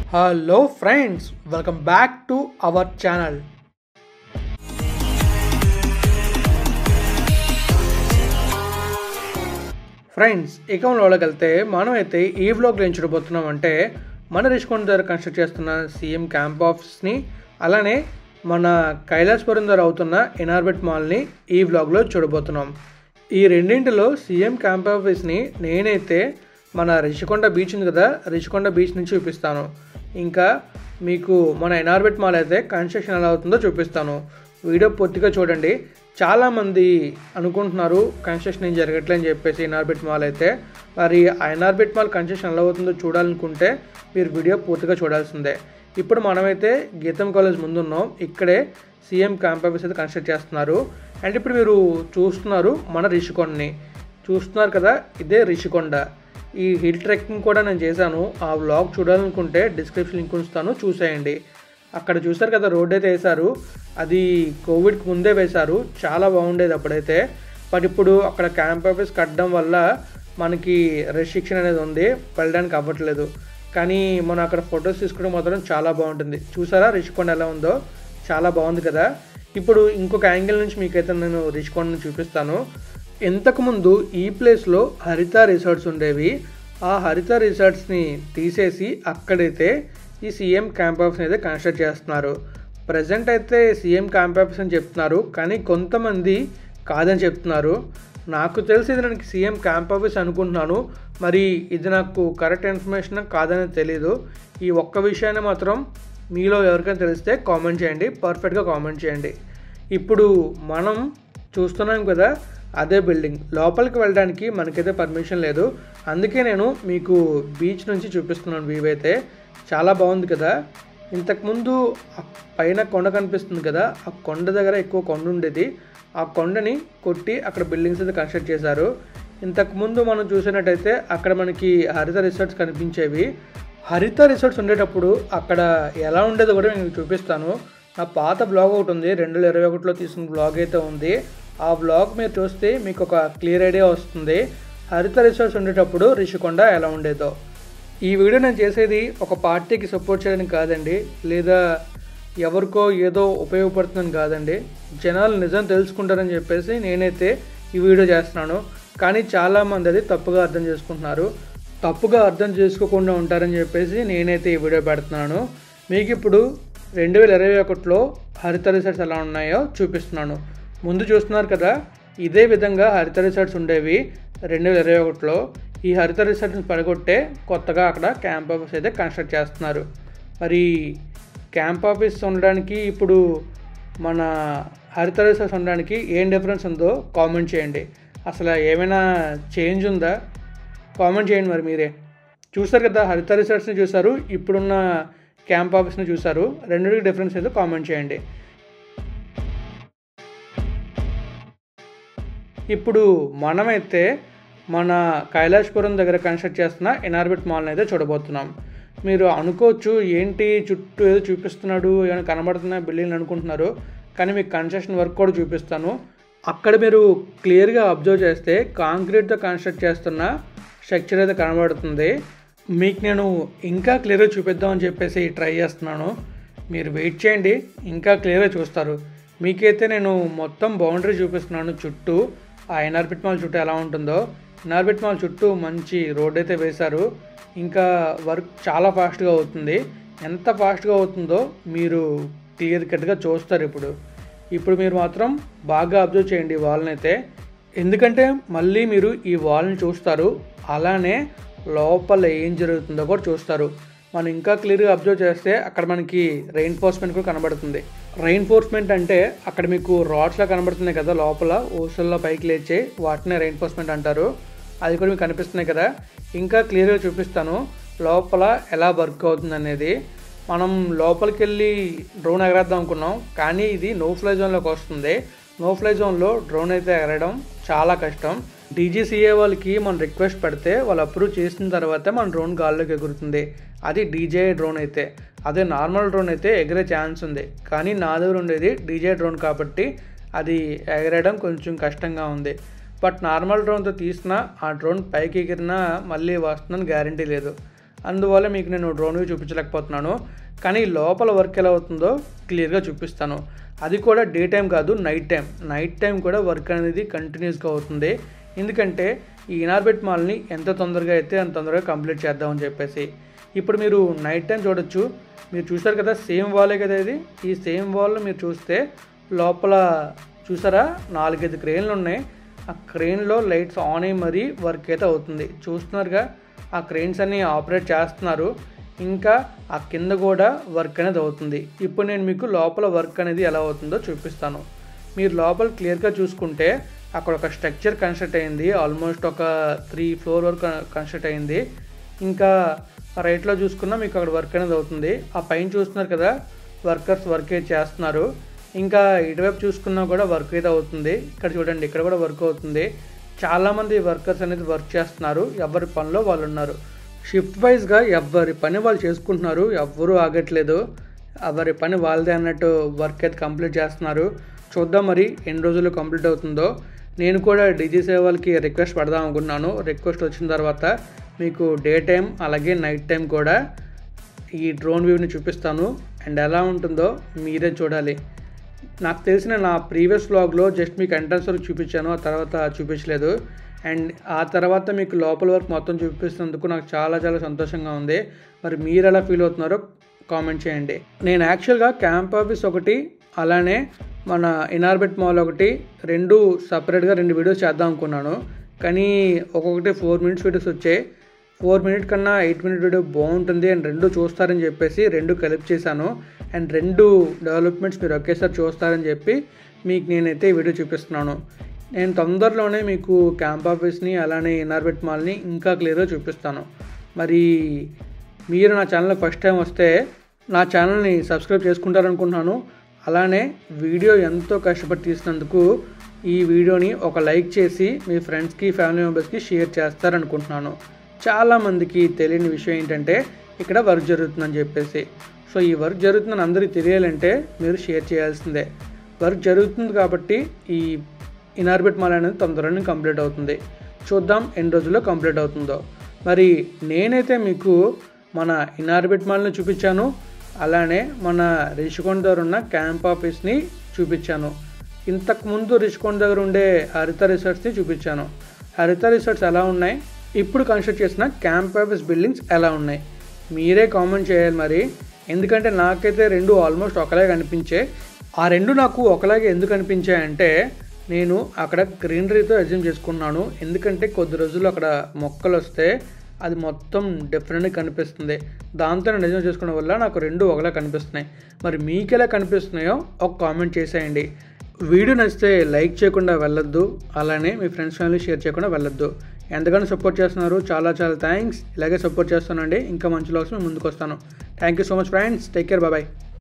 hello friends welcome back to our channel friends ఇకంలోకి వెళ్తే మనం అయితే ఈ వ్లాగ్లో ఏం చూడబోతున్నాం అంటే మన రిషికొండ దగ్గర కన్స్ట్రక్ట్ చేస్తున్న సీఎం క్యాంప్ ఆఫీస్ని అలానే మన కైలాసపురం దగ్గర అవుతున్న ఇనార్బిట్ మాల్ని ఈ వ్లాగ్లో చూడబోతున్నాం ఈ రెండింటిలో సీఎం క్యాంప్ ఆఫీస్ని నేనైతే మన రిషికొండ బీచ్ ఉంది కదా రిషికొండ బీచ్ నుంచి చూపిస్తాను ఇంకా మీకు మన ఎనార్బిట్ మాల్ అయితే కన్స్ట్రక్షన్ ఎలా అవుతుందో చూపిస్తాను వీడియో పూర్తిగా చూడండి చాలామంది అనుకుంటున్నారు కన్స్ట్రక్షన్ ఏం జరగట్లేని చెప్పేసి ఎనార్బిట్ మాల్ అయితే మరి ఆ ఎనార్బిట్ మాల్ కన్స్ట్రక్షన్ ఎలా అవుతుందో చూడాలనుకుంటే మీరు వీడియో పూర్తిగా చూడాల్సిందే ఇప్పుడు మనమైతే గీతం కాలేజ్ ముందున్నాం ఇక్కడే సీఎం క్యాంప్ ఆఫీస్ అయితే కన్స్ట్రక్ట్ చేస్తున్నారు అండ్ ఇప్పుడు మీరు చూస్తున్నారు మన రిషికొండని చూస్తున్నారు కదా ఇదే రిషికొండ ఈ హిల్ ట్రెక్కింగ్ కూడా నేను చేశాను ఆ వ్లాగ్ చూడాలనుకుంటే డిస్క్రిప్షన్ లింక్ ఉంచుతాను చూసేయండి అక్కడ చూసారు కదా రోడ్ అయితే వేశారు అది కోవిడ్కి ముందే వేశారు చాలా బాగుండేది అప్పుడైతే బట్ ఇప్పుడు అక్కడ క్యాంప్ ఆఫీస్ కట్టడం వల్ల మనకి రెస్ట్రిక్షన్ అనేది ఉంది వెళ్ళడానికి అవ్వట్లేదు కానీ మనం అక్కడ ఫొటోస్ తీసుకోవడం మాత్రం చాలా బాగుంటుంది చూసారా రిషికొండ ఎలా ఉందో చాలా బాగుంది కదా ఇప్పుడు ఇంకొక యాంగిల్ నుంచి మీకైతే నేను రిషికొండని చూపిస్తాను ఇంతకుముందు ఈ ప్లేస్లో హరిత రిసార్ట్స్ ఉండేవి ఆ హరిత రిసార్ట్స్ని తీసేసి అక్కడైతే ఈ సీఎం క్యాంప్ ఆఫీస్ అయితే కన్స్ట్రక్ట్ చేస్తున్నారు ప్రజెంట్ అయితే సీఎం క్యాంప్ ఆఫీస్ అని చెప్తున్నారు కానీ కొంతమంది కాదని చెప్తున్నారు నాకు తెలిసి ఇది నాకు సీఎం క్యాంప్ ఆఫీస్ అనుకుంటున్నాను మరి ఇది నాకు కరెక్ట్ ఇన్ఫర్మేషన్ కాదని తెలీదు ఈ ఒక్క విషయాన్ని మాత్రం మీలో ఎవరికైనా తెలిస్తే కామెంట్ చేయండి పర్ఫెక్ట్గా కామెంట్ చేయండి ఇప్పుడు మనం చూస్తున్నాం కదా అదే బిల్డింగ్ లోపలికి వెళ్ళడానికి మనకైతే పర్మిషన్ లేదు అందుకే నేను మీకు బీచ్ నుంచి చూపిస్తున్నాను వ్యూ అయితే చాలా బాగుంది కదా ఇంతకుముందు ఆ పైన కొండ కనిపిస్తుంది కదా ఆ కొండ దగ్గర ఎక్కువ కొండ ఉండేది ఆ కొండని కొట్టి అక్కడ బిల్డింగ్స్ అయితే కన్స్ట్రక్ట్ చేశారు ఇంతకుముందు మనం చూసినట్టయితే అక్కడ మనకి హరిత రిసార్ట్స్ కనిపించేవి హరిత రిసార్ట్స్ ఉండేటప్పుడు అక్కడ ఎలా ఉండేదో కూడా నేను చూపిస్తాను నా పాత బ్లాగ్ ఒకటి ఉంది రెండు వేల ఇరవై ఒకటిలో తీసిన బ్లాగ్ అయితే ఉంది ఆ బ్లాగ్ మీరు చూస్తే మీకు ఒక క్లియర్ ఐడియా వస్తుంది హరిత రిసార్ట్స్ ఉండేటప్పుడు రిషికొండ ఎలా ఉండేదో ఈ వీడియో నేను చేసేది ఒక పార్టీకి సపోర్ట్ చేయడానికి కాదండి లేదా ఎవరికో ఏదో ఉపయోగపడుతుందని కాదండి జనాలు నిజం తెలుసుకుంటారని చెప్పేసి నేనైతే ఈ వీడియో చేస్తున్నాను కానీ చాలామంది అది తప్పుగా అర్థం చేసుకుంటున్నారు తప్పుగా అర్థం చేసుకోకుండా ఉంటారని చెప్పేసి నేనైతే ఈ వీడియో పెడుతున్నాను మీకు ఇప్పుడు రెండు వేల ఇరవై ఒకటిలో హరిత రిసార్ట్స్ ఎలా ఉన్నాయో చూపిస్తున్నాను ముందు చూస్తున్నారు కదా ఇదే విధంగా హరిత రిసార్ట్స్ ఉండేవి రెండు వేల ఇరవై ఒకటిలో ఈ హరిత రిసార్ట్ని పడగొట్టే కొత్తగా అక్కడ క్యాంప్ ఆఫీస్ అయితే కన్స్ట్రక్ట్ చేస్తున్నారు మరి క్యాంప్ ఆఫీస్ ఉండడానికి ఇప్పుడు మన హరిత రిసార్ట్స్ ఉండడానికి ఏం డిఫరెన్స్ ఉందో కామెంట్ చేయండి అసలు ఏమైనా చేంజ్ ఉందా కామెంట్ చేయండి మరి మీరే చూసారు కదా హరిత రిసార్ట్స్ని చూసారు ఇప్పుడున్న క్యాంప్ ఆఫీస్ని చూసారు రెండింటికి డిఫరెన్స్ అయితే కామెంట్ చేయండి ఇప్పుడు మనమైతే మన కైలాసపురం దగ్గర కన్స్ట్రక్ట్ చేస్తున్న ఎనార్బిట్ మాల్ని అయితే చూడబోతున్నాం మీరు అనుకోవచ్చు ఏంటి చుట్టూ ఏదో చూపిస్తున్నాడు ఏమైనా కనబడుతున్న బిల్డింగ్లు అనుకుంటున్నారు కానీ మీకు కన్స్ట్రక్షన్ వర్క్ కూడా చూపిస్తాను అక్కడ మీరు క్లియర్గా అబ్జర్వ్ చేస్తే కాంక్రీట్తో కన్స్ట్రక్ట్ చేస్తున్న స్ట్రక్చర్ అయితే కనబడుతుంది మీకు నేను ఇంకా క్లియర్గా చూపిద్దామని చెప్పేసి ట్రై చేస్తున్నాను మీరు వెయిట్ చేయండి ఇంకా క్లియర్గా చూస్తారు మీకైతే నేను మొత్తం బౌండరీ చూపిస్తున్నాను చుట్టూ ఆ ఎన్ఆర్బిట్ మాల్ చుట్టూ ఎలా ఉంటుందో ఎన్ఆర్బిట్ మాల్ చుట్టూ మంచి రోడ్ అయితే వేశారు ఇంకా వర్క్ చాలా ఫాస్ట్గా అవుతుంది ఎంత ఫాస్ట్గా అవుతుందో మీరు క్లియర్ కట్గా చూస్తారు ఇప్పుడు ఇప్పుడు మీరు మాత్రం బాగా అబ్జర్వ్ చేయండి ఈ వాల్ని అయితే ఎందుకంటే మళ్ళీ మీరు ఈ వాల్ని చూస్తారు అలానే లోపల ఏం జరుగుతుందో కూడా చూస్తారు మనం ఇంకా క్లియర్గా అబ్జర్వ్ చేస్తే అక్కడ మనకి రెయిన్ఫోర్స్మెంట్ కూడా కనబడుతుంది రెయిన్ఫోర్స్మెంట్ అంటే అక్కడ మీకు రాడ్స్లా కనబడుతున్నాయి కదా లోపల ఓసల్లో పైకి లేచే వాటినే రెయిన్ఫోర్స్మెంట్ అంటారు అది కూడా మీకు కనిపిస్తున్నాయి కదా ఇంకా క్లియర్గా చూపిస్తాను లోపల ఎలా వర్క్ అవుతుంది అనేది మనం లోపలికి వెళ్ళి డ్రోన్ ఎగరేద్దాం అనుకున్నాం కానీ ఇది నో ఫ్లై జోన్లోకి వస్తుంది నో ఫ్లై జోన్లో డ్రోన్ అయితే ఎగరడం చాలా కష్టం డీజీసీఏ వాళ్ళకి మనం రిక్వెస్ట్ పెడితే వాళ్ళు అప్రూవ్ చేసిన తర్వాత మన డ్రోన్ గాల్లోకి ఎగురుతుంది అది డీజే డ్రోన్ అయితే అదే నార్మల్ డ్రోన్ అయితే ఎగిరే ఛాన్స్ ఉంది కానీ నా దగ్గర ఉండేది డీజే డ్రోన్ కాబట్టి అది ఎగరడం కొంచెం కష్టంగా ఉంది బట్ నార్మల్ డ్రోన్తో తీసిన ఆ డ్రోన్ పైకి ఎగిరినా మళ్ళీ వస్తుందని గ్యారంటీ లేదు అందువల్ల మీకు నేను డ్రోన్ వ్యూ చూపించలేకపోతున్నాను కానీ లోపల వర్క్ ఎలా అవుతుందో క్లియర్గా చూపిస్తాను అది కూడా డే టైం కాదు నైట్ టైం నైట్ టైం కూడా వర్క్ అనేది కంటిన్యూస్గా అవుతుంది ఎందుకంటే ఈ ఇనార్బిట్ మాల్ని ఎంత తొందరగా అయితే అంత తొందరగా కంప్లీట్ చేద్దామని చెప్పేసి ఇప్పుడు మీరు నైట్ టైం చూడొచ్చు మీరు చూసారు కదా సేమ్ వాలే కదా ఇది ఈ సేమ్ వాల్ మీరు చూస్తే లోపల చూసారా నాలుగైదు క్రెయిన్లు ఉన్నాయి ఆ క్రెయిన్లో లైట్స్ ఆన్ అయ్యి మరీ వర్క్ అయితే అవుతుంది చూస్తున్నారుగా ఆ క్రెయిన్స్ అన్ని ఆపరేట్ చేస్తున్నారు ఇంకా ఆ కింద కూడా వర్క్ అనేది అవుతుంది ఇప్పుడు నేను మీకు లోపల వర్క్ అనేది ఎలా అవుతుందో చూపిస్తాను మీరు లోపల క్లియర్గా చూసుకుంటే అక్కడ ఒక స్ట్రక్చర్ కన్స్ట్రక్ట్ అయింది ఆల్మోస్ట్ ఒక త్రీ ఫ్లోర్ వరకు కన్స్ట్రక్ట్ అయింది ఇంకా రైట్లో చూసుకున్నా మీకు అక్కడ వర్క్ అనేది అవుతుంది ఆ పైన చూస్తున్నారు కదా వర్కర్స్ వర్క్ అయితే చేస్తున్నారు ఇంకా ఇటువైపు చూసుకున్నా కూడా వర్క్ అయితే అవుతుంది ఇక్కడ చూడండి ఇక్కడ కూడా వర్క్ అవుతుంది చాలామంది వర్కర్స్ అనేది వర్క్ చేస్తున్నారు ఎవరి పనిలో వాళ్ళు ఉన్నారు షిఫ్ట్ వైజ్గా ఎవరి పని వాళ్ళు చేసుకుంటున్నారు ఎవ్వరూ ఆగట్లేదు ఎవరి పని వాళ్ళదే అన్నట్టు వర్క్ అయితే కంప్లీట్ చేస్తున్నారు చూద్దాం మరి ఎన్ని రోజులు కంప్లీట్ అవుతుందో నేను కూడా డీజీ సేవలకి రిక్వెస్ట్ పెడదాం అనుకున్నాను రిక్వెస్ట్ వచ్చిన తర్వాత మీకు డే టైం అలాగే నైట్ టైం కూడా ఈ డ్రోన్ వ్యూని చూపిస్తాను అండ్ ఎలా ఉంటుందో మీరే చూడాలి నాకు తెలిసిన నా ప్రీవియస్ వ్లాగ్లో జస్ట్ మీకు ఎంట్రన్స్ వరకు చూపించాను ఆ తర్వాత చూపించలేదు అండ్ ఆ తర్వాత మీకు లోపల వరకు మొత్తం చూపిస్తున్నందుకు నాకు చాలా చాలా సంతోషంగా ఉంది మరి మీరు ఎలా ఫీల్ అవుతున్నారో కామెంట్ చేయండి నేను యాక్చువల్గా క్యాంప్ ఆఫీస్ ఒకటి అలానే మన ఇనార్బిట్ మాల్ ఒకటి రెండు సపరేట్గా రెండు వీడియోస్ చేద్దాం అనుకున్నాను కానీ ఒక్కొక్కటి ఫోర్ మినిట్స్ వీడియోస్ వచ్చాయి ఫోర్ మినిట్ కన్నా ఎయిట్ మినిట్ వీడియో బాగుంటుంది అండ్ రెండు చూస్తారని చెప్పేసి రెండు కలిపి చేశాను అండ్ రెండు డెవలప్మెంట్స్ మీరు ఒకేసారి చూస్తారని చెప్పి మీకు నేనైతే ఈ వీడియో చూపిస్తున్నాను నేను తొందరలోనే మీకు క్యాంప్ ఆఫీస్ని అలానే ఇనార్బిట్ మాల్ని ఇంకా క్లియర్గా చూపిస్తాను మరి మీరు నా ఛానల్ ఫస్ట్ టైం వస్తే నా ఛానల్ని సబ్స్క్రైబ్ చేసుకుంటారనుకుంటున్నాను అలానే వీడియో ఎంతో కష్టపడి తీసినందుకు ఈ వీడియోని ఒక లైక్ చేసి మీ ఫ్రెండ్స్కి ఫ్యామిలీ మెంబర్స్కి షేర్ చేస్తారనుకుంటున్నాను చాలామందికి తెలియని విషయం ఏంటంటే ఇక్కడ వర్క్ జరుగుతుందని చెప్పేసి సో ఈ వర్క్ జరుగుతుందని అందరికీ తెలియాలంటే మీరు షేర్ చేయాల్సిందే వర్క్ జరుగుతుంది కాబట్టి ఈ ఇనార్బిట్ మాల్ అనేది తొందరగానే కంప్లీట్ అవుతుంది చూద్దాం ఎన్ని రోజుల్లో కంప్లీట్ అవుతుందో మరి నేనైతే మీకు మన ఇనార్బిట్ మాల్ని చూపించాను అలానే మన రిషికొండ దగ్గర ఉన్న క్యాంప్ ఆఫీస్ని చూపించాను ఇంతకుముందు రిషికొండ దగ్గర ఉండే హరిత రిసార్ట్స్ని చూపించాను హరిత రిసార్ట్స్ ఎలా ఉన్నాయి ఇప్పుడు కన్స్ట్రక్ట్ చేసిన క్యాంప్ ఆఫీస్ బిల్డింగ్స్ ఎలా ఉన్నాయి మీరే కామెంట్ చేయాలి మరి ఎందుకంటే నాకైతే రెండు ఆల్మోస్ట్ ఒకలాగే అనిపించే ఆ రెండు నాకు ఒకలాగే ఎందుకు అనిపించాయంటే నేను అక్కడ గ్రీనరీతో అజ్యూమ్ చేసుకున్నాను ఎందుకంటే కొద్ది రోజులు అక్కడ మొక్కలు వస్తే అది మొత్తం డిఫరెంట్గా కనిపిస్తుంది దాంతో నేను నిజం చేసుకోవడం వల్ల నాకు రెండు ఒకలా కనిపిస్తున్నాయి మరి మీకు ఎలా కనిపిస్తున్నాయో ఒక కామెంట్ చేసేయండి వీడియో నచ్చితే లైక్ చేయకుండా వెళ్ళొద్దు అలానే మీ ఫ్రెండ్స్ ఫ్యామిలీ షేర్ చేయకుండా వెళ్ళొద్దు ఎంతగానో సపోర్ట్ చేస్తున్నారు చాలా చాలా థ్యాంక్స్ ఇలాగే సపోర్ట్ చేస్తానండి ఇంకా మంచి లాగ్స్ మేము ముందుకు వస్తాను thank you so much friends take care bye